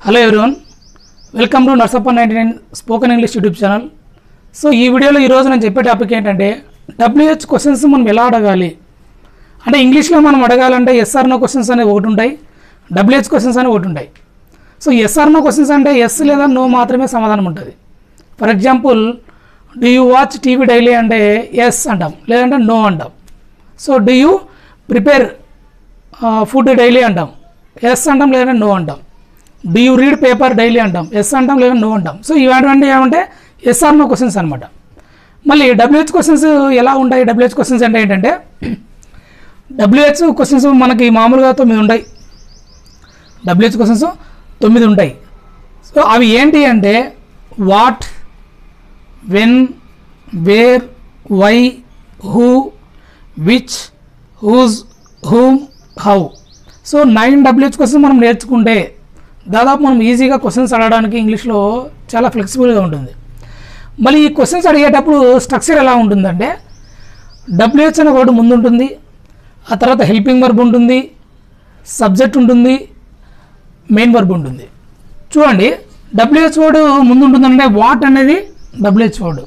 hello everyone welcome to Narsappa ninety nine spoken English YouTube channel so ఈ వీడియోలో ఈరోజు నేను చెప్పే టాపిక్ ఏంటంటే డబ్ల్యూహెచ్ క్వశ్చన్స్ మనం ఎలా అడగాలి అంటే ఇంగ్లీష్లో మనం అడగాలంటే ఎస్ఆర్ నో క్వశ్చన్స్ అనేవి ఒకటి ఉంటాయి డబ్ల్యూహెచ్ క్వశ్చన్స్ అనేవి ఒకటి ఉంటాయి సో ఎస్ఆర్ నో క్వశ్చన్స్ అంటే ఎస్ లేదా నో మాత్రమే సమాధానం ఉంటుంది for example do you watch TV daily అంటే ఎస్ అంటాం లేదంటే నో అంటాం so do you prepare food daily అంటాం ఎస్ అంటాం లేదంటే నో అంటాం do you read paper daily అంటాం ఎస్ అంటాం లేదా నో అంటాం సో ఇలాంటివన్నీ ఏమంటే ఎస్ఆర్ నో క్వశ్చన్స్ అనమాట మళ్ళీ డబ్ల్యూహెచ్ క్వశ్చన్స్ ఎలా ఉంటాయి డబ్ల్యూహెచ్ క్వశ్చన్స్ అంటే ఏంటంటే డబ్ల్యూహెచ్ క్వశ్చన్స్ మనకి మామూలుగా తొమ్మిది ఉంటాయి డబ్ల్యూహెచ్ క్వశ్చన్స్ తొమ్మిది ఉంటాయి సో అవి ఏంటి అంటే what when where why who which whose whom how so nine WH questions మనం నేర్చుకుంటే దాదాపు మనం ఈజీగా క్వశ్చన్స్ అడగడానికి ఇంగ్లీష్లో చాలా ఫ్లెక్సిబుల్గా ఉంటుంది మళ్ళీ ఈ క్వశ్చన్స్ అడిగేటప్పుడు స్ట్రక్చర్ ఎలా ఉంటుందంటే డబ్ల్యూహెచ్ అనే వర్డ్ ముందు ఉంటుంది ఆ తర్వాత హెల్పింగ్ వర్బ్ ఉంటుంది సబ్జెక్ట్ ఉంటుంది మెయిన్ వర్బ్ ఉంటుంది చూడండి డబ్ల్యూహెచ్ వర్డ్ ముందు ఉంటుందంటే వాట్ అనేది డబ్ల్యూహెచ్ వర్డ్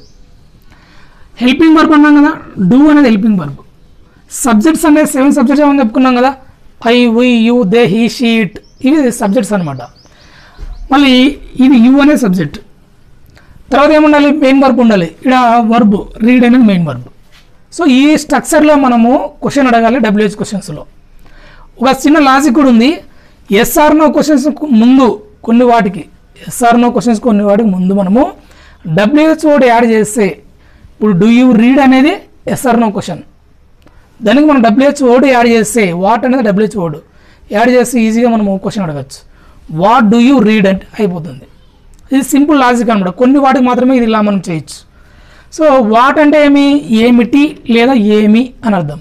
హెల్పింగ్ వర్బ్ అన్నాం కదా డూ అనేది హెల్పింగ్ వర్బ్ సబ్జెక్ట్స్ అనేది సెవెన్ సబ్జెక్ట్స్ ఏమని చెప్పుకున్నాం కదా I we you they he she it ఇవి సబ్జెక్ట్స్ అనమాట మళ్ళీ ఇది యూ అనే సబ్జెక్ట్ తర్వాత ఏముండాలి మెయిన్ వర్బ్ ఉండాలి ఇక్కడ వర్బ్ రీడ్ అనేది మెయిన్ వర్బ్ సో ఈ స్ట్రక్చర్లో మనము క్వశ్చన్ అడగాలి డబ్ల్యూహెచ్ క్వశ్చన్స్లో ఒక చిన్న లాజిక్ కూడా ఉంది ఎస్ఆర్ నో క్వశ్చన్స్ ముందు కొన్ని వాటికి ఎస్ఆర్ నో క్వశ్చన్స్ కొన్ని వాటికి ముందు మనము డబ్ల్యూహెచ్ వర్డ్ యాడ్ చేస్తే ఇప్పుడు డూ యూ రీడ్ అనేది ఎస్ఆర్ నో క్వశ్చన్ దానికి మనం డబ్ల్యూహెచ్ వర్డ్ యాడ్ చేస్తే వాట్ అనేది డబ్ల్యూహెచ్ వర్డ్ యాడ్ చేస్తే ఈజీగా మనం క్వశ్చన్ అడగచ్చు వాట్ డూ యూ రీడ్ అంటే అయిపోతుంది ఇది సింపుల్ లాజిక్ అనమాట కొన్ని వాటికి మాత్రమే ఇది ఇలా మనం చేయొచ్చు సో వాట్ అంటే ఏమి ఏమిటి లేదా ఏమి అని అర్థం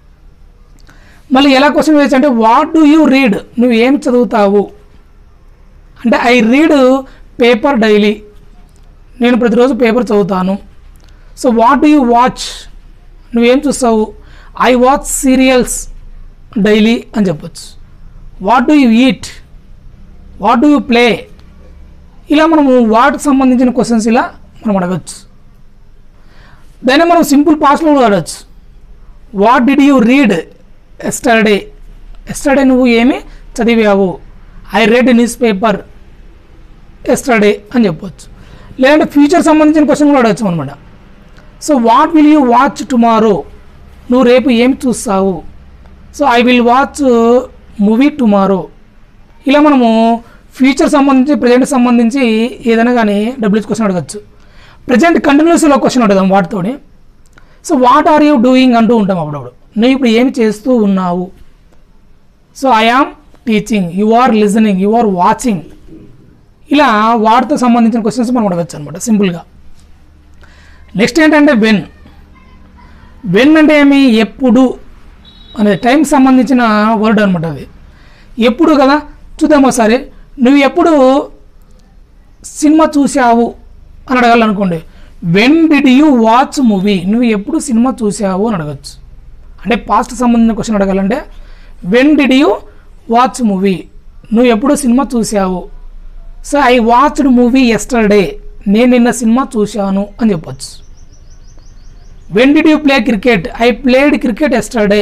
మళ్ళీ ఎలా క్వశ్చన్ వేయచ్చు అంటే వాట్ డూ యూ రీడ్ నువ్వు ఏం చదువుతావు అంటే ఐ రీడ్ పేపర్ డైలీ నేను ప్రతిరోజు పేపర్ చదువుతాను so what do you watch నువ్వేం చూస్తావు ఐ వాచ్ సీరియల్స్ డైలీ అని చెప్పొచ్చు what do you eat what do you play ఇలా మనము వాటికి సంబంధించిన క్వశ్చన్స్ ఇలా మనం అడగచ్చు దాన్ని మనం సింపుల్ పాస్లో కూడా అడగచ్చు what did you read yesterday yesterday నువ్వు ఏమి చదివావు I read newspaper yesterday అని చెప్పొచ్చు లేదంటే ఫ్యూచర్ సంబంధించిన క్వశ్చన్ కూడా అడగచ్చు అనమాట so what will you watch tomorrow నువ్వు రేపు ఏమి చూస్తావు so I will watch movie tomorrow ఇలా మనము ఫ్యూచర్ సంబంధించి ప్రజెంట్ సంబంధించి ఏదైనా కానీ డబ్ల్యూహెచ్ క్వశ్చన్ అడగచ్చు ప్రజెంట్ కంటిన్యూస్లో క్వశ్చన్ అడుగుదాం వాటితోని so what are you doing అంటూ ఉంటాం అప్పుడప్పుడు నువ్వు ఇప్పుడు ఏమి చేస్తూ ఉన్నావు so I am teaching you are listening you are watching ఇలా వాటితో సంబంధించిన క్వశ్చన్స్ మనం అడగచ్చు అనమాట సింపుల్గా నెక్స్ట్ ఏంటంటే వెన్ వెన్ అంటే ఏమి ఎప్పుడు అనేది టైం సంబంధించిన వర్డ్ అనమాట అది ఎప్పుడు కదా చూద్దాం ఒకసారి నువ్వు ఎప్పుడు సినిమా చూసావు అని అడగాలనుకోండి when did you watch movie నువ్వు ఎప్పుడు సినిమా చూసావు అని అడగచ్చు అంటే పాస్ట్ సంబంధించిన క్వశ్చన్ అడగాలంటే when did you watch movie నువ్వు ఎప్పుడు సినిమా చూసావు so I watched movie yesterday నేను నిన్న సినిమా చూశాను అని చెప్పొచ్చు when did you play cricket I played cricket yesterday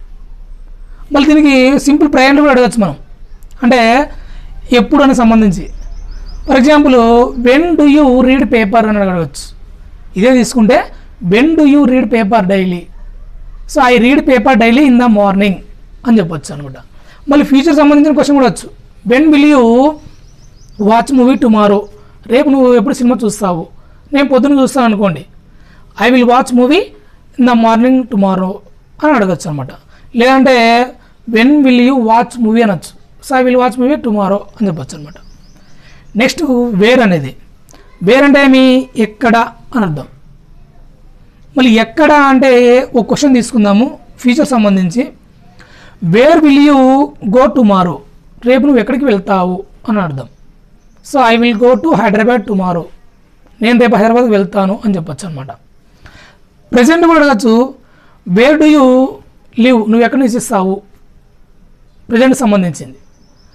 మళ్ళీ దీనికి సింపుల్ ప్రయాణం కూడా అడగచ్చు మనం అంటే ఎప్పుడు అని సంబంధించి for example when do you read paper అని అడగచ్చు ఇదే తీసుకుంటే when do you read paper daily so I read paper daily in the morning అని చెప్పొచ్చు అనమాట మళ్ళీ ఫ్యూచర్ సంబంధించిన క్వశ్చన్ కూడా వచ్చు when will you watch movie tomorrow రేపు నువ్వు ఎప్పుడు సినిమా చూస్తావు నేను పొద్దున్న చూస్తాను అనుకోండి I will watch movie in the morning tomorrow అని అడగచ్చు అనమాట లేదంటే when will you watch movie అనొచ్చు so I will watch movie tomorrow అని చెప్పొచ్చు అనమాట నెక్స్ట్ వేర్ అనేది వేర్ అంటే ఏమి ఎక్కడ అని అర్థం మళ్ళీ ఎక్కడ అంటే ఒక క్వశ్చన్ తీసుకుందాము ఫ్యూచర్ సంబంధించి where will you go tomorrow రేపు నువ్వు ఎక్కడికి వెళ్తావు అని అర్థం so I will go to Hyderabad tomorrow నేను రేపు హైదరాబాద్కి వెళ్తాను అని చెప్పొచ్చు అనమాట ప్రజెంట్ కూడా అడగచ్చు వేర్ డు యూ లివ్ నువ్వు ఎక్కడి నుంచి ఇస్తావు ప్రజెంట్ సంబంధించింది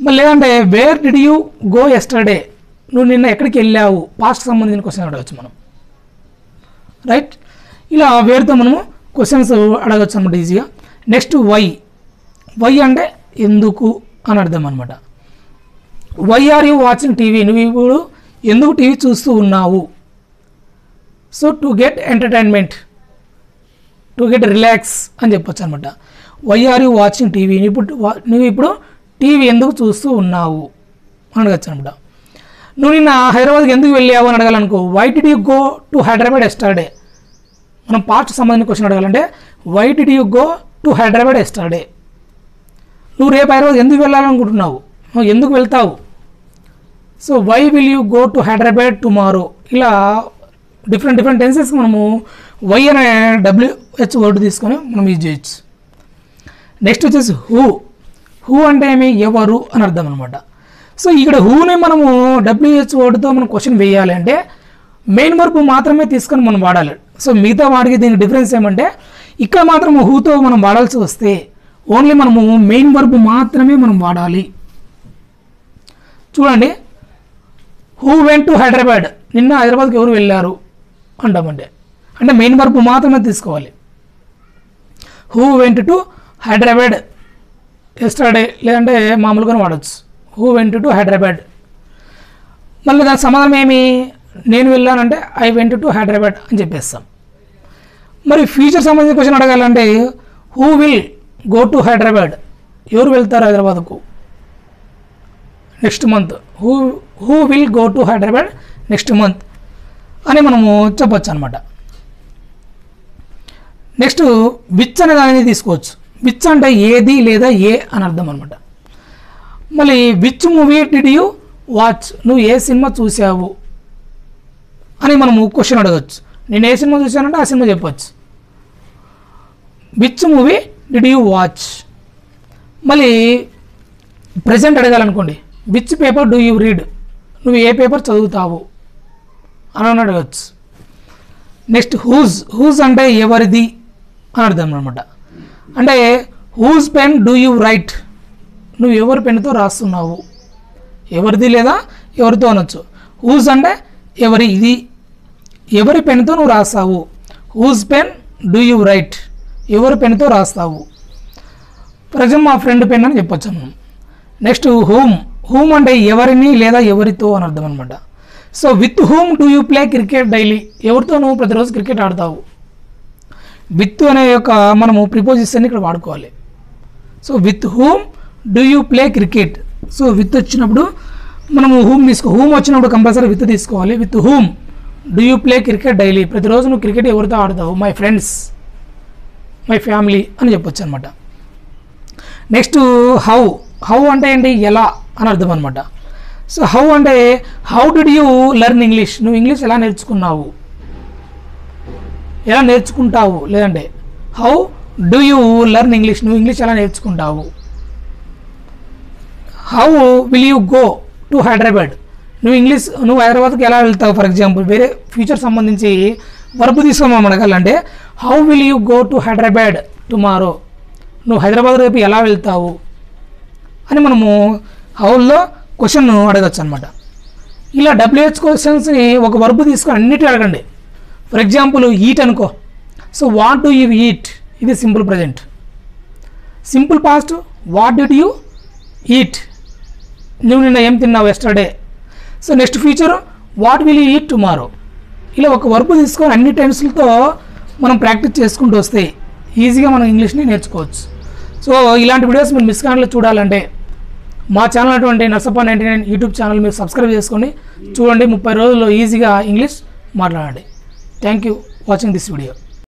మళ్ళీ లేదంటే where did you go yesterday నువ్వు నిన్న ఎక్కడికి వెళ్ళావు పాస్ట్ సంబంధించిన క్వశ్చన్ అడగచ్చు మనం రైట్ ఇలా వేరుతో మనము క్వశ్చన్స్ అడగచ్చు అనమాట ఈజీగా నెక్స్ట్ వై వై అంటే ఎందుకు అని అర్థం అనమాట why are you watching TV నువ్వు ఇప్పుడు ఎందుకు టీవీ చూస్తూ ఉన్నావు so to get entertainment to get relax అని చెప్పొచ్చు అనమాట why are you watching TV ఇప్పుడు వా- నువ్వు ఇప్పుడు టీవీ ఎందుకు చూస్తూ ఉన్నావు అని అడగచ్చు అనమాట నువ్వు నిన్న హైదరాబాద్కి ఎందుకు వెళ్ళావు అని అడగాలనుకో why did you go to Hyderabad yesterday మనం పాస్ట్ సంబంధించిన క్వశ్చన్ అడగాలంటే why did you go to Hyderabad yesterday నువ్వు రేపు హైదరాబాద్ ఎందుకు వెళ్ళాలనుకుంటున్నావు నువ్వు ఎందుకు వెళ్తావు so why will you go to Hyderabad tomorrow ఇలా డిఫరెంట్ డిఫరెంట్ టెన్సెస్ మనము వై అనే డబ్ల్యూహెచ్ వర్డ్ తీసుకొని మనం యూజ్ చేయొచ్చు నెక్స్ట్ వచ్చేసి హూ హూ అంటే ఏమి ఎవరు అని అర్థం అనమాట సో ఇక్కడ హూని మనము డబ్ల్యూహెచ్ వర్డ్తో మనం క్వశ్చన్ వేయాలి అంటే మెయిన్ వర్బ్ మాత్రమే తీసుకొని మనం వాడాలి సో మిగతా వాడికి దీనికి డిఫరెన్స్ ఏమంటే ఇక్కడ మాత్రం హూతో మనం వాడాల్సి వస్తే ఓన్లీ మనము మెయిన్ వర్బ్ మాత్రమే మనం వాడాలి చూడండి హూ వెంట్ టు హైదరాబాద్ నిన్న హైదరాబాద్కి ఎవరు వెళ్ళారు అంటామంటే అంటే మెయిన్ వర్బ్ మాత్రమే తీసుకోవాలి who went to Hyderabad yesterday లేదంటే మామూలుగానే వాడచ్చు హూ వెంట్ టు హైదరాబాద్ మళ్ళీ దానికి సమాధానం ఏమి నేను వెళ్ళానంటే ఐ వెంట్ టు హైదరాబాద్ అని చెప్పేస్తాం మరి ఫ్యూచర్ సంబంధించిన క్వశ్చన్ అడగాలంటే who will go to Hyderabad ఎవరు వెళ్తారు హైదరాబాద్కు next month who who will go to Hyderabad next month అని మనము చెప్పొచ్చు అనమాట నెక్స్ట్ విచ్ అనే దానిని తీసుకోవచ్చు విచ్ అంటే ఏది లేదా ఏ అని అర్థం అనమాట మళ్ళీ which movie did you watch నువ్వు ఏ సినిమా చూసావు అని మనము క్వశ్చన్ అడగచ్చు నేను ఏ సినిమా చూశానంటే ఆ సినిమా చెప్పొచ్చు which movie did you watch మళ్ళీ ప్రజెంట్ అడగాలనుకోండి which paper do you read నువ్వు ఏ పేపర్ చదువుతావు అని అని అడగచ్చు నెక్స్ట్ హూజ్ హూజ్ అంటే ఎవరిది అని అర్థం అనమాట అంటే whose pen do you write నువ్వు ఎవరి పెన్తో రాస్తున్నావు ఎవరిది లేదా ఎవరితో అనొచ్చు హూజ్ అంటే ఎవరి ఇది ఎవరి పెన్తో నువ్వు రాస్తావు whose pen do you write ఎవరి పెన్తో రాస్తావు ఫర్ ఎగ్జాంపుల్ మా ఫ్రెండ్ పెన్ అని చెప్పొచ్చు మనం నెక్స్ట్ హూమ్ హూమ్ అంటే ఎవరిని లేదా ఎవరితో అని అర్థం అనమాట so with whom do you play cricket daily ఎవరితో నువ్వు ప్రతిరోజు క్రికెట్ ఆడతావు విత్ అనే యొక్క మనము ప్రిపోజిషన్ ఇక్కడ వాడుకోవాలి so with whom do you play cricket so with వచ్చినప్పుడు మనము హూమ్ తీసుకో హూమ్ వచ్చినప్పుడు కంపల్సరీ విత్ తీసుకోవాలి with whom do you play cricket daily ప్రతిరోజు నువ్వు క్రికెట్ ఎవరితో ఆడతావు మై ఫ్రెండ్స్ మై ఫ్యామిలీ అని చెప్పొచ్చు అనమాట నెక్స్ట్ హౌ హౌ అంటే ఏంటి ఎలా అని అర్థం అనమాట సో హౌ అంటే how did you learn English నువ్వు ఇంగ్లీష్ ఎలా నేర్చుకున్నావు ఎలా నేర్చుకుంటావు లేదంటే how do you learn English నువ్వు ఇంగ్లీష్ ఎలా నేర్చుకుంటావు how will you go to Hyderabad నువ్వు ఇంగ్లీష్ నువ్వు హైదరాబాద్కి ఎలా వెళ్తావు ఫర్ ఎగ్జాంపుల్ వేరే ఫ్యూచర్ సంబంధించి వర్బ్ తీసుకోమని అడగాలంటే how will you go to Hyderabad tomorrow నువ్వు హైదరాబాద్ రేపు ఎలా వెళ్తావు అని మనము హౌల్లో క్వశ్చన్ అడగచ్చు అనమాట ఇలా డబ్ల్యూహెచ్ క్వశ్చన్స్ని ఒక వర్బ్ తీసుకొని అన్నిటి అడగండి ఫర్ ఎగ్జాంపుల్ ఈట్ అనుకో so what do you eat ఇది simple present simple past what did you eat నువ్వు నిన్న ఏం తిన్నావు yesterday so next future what will you eat tomorrow ఇలా ఒక వర్బ్ తీసుకొని అన్ని టెన్స్లతో మనం ప్రాక్టీస్ చేసుకుంటూ వస్తే ఈజీగా మనం ఇంగ్లీష్ని నేర్చుకోవచ్చు సో ఇలాంటి వీడియోస్ మీరు మిస్ కానట్లు చూడాలంటే మా ఛానల్ అటువంటి Narsappa ninety nine YouTube channel మీరు సబ్స్క్రైబ్ చేసుకోండి చూడండి ముప్పై రోజుల్లో ఈజీగా ఇంగ్లీష్ మాట్లాడండి thank you watching this video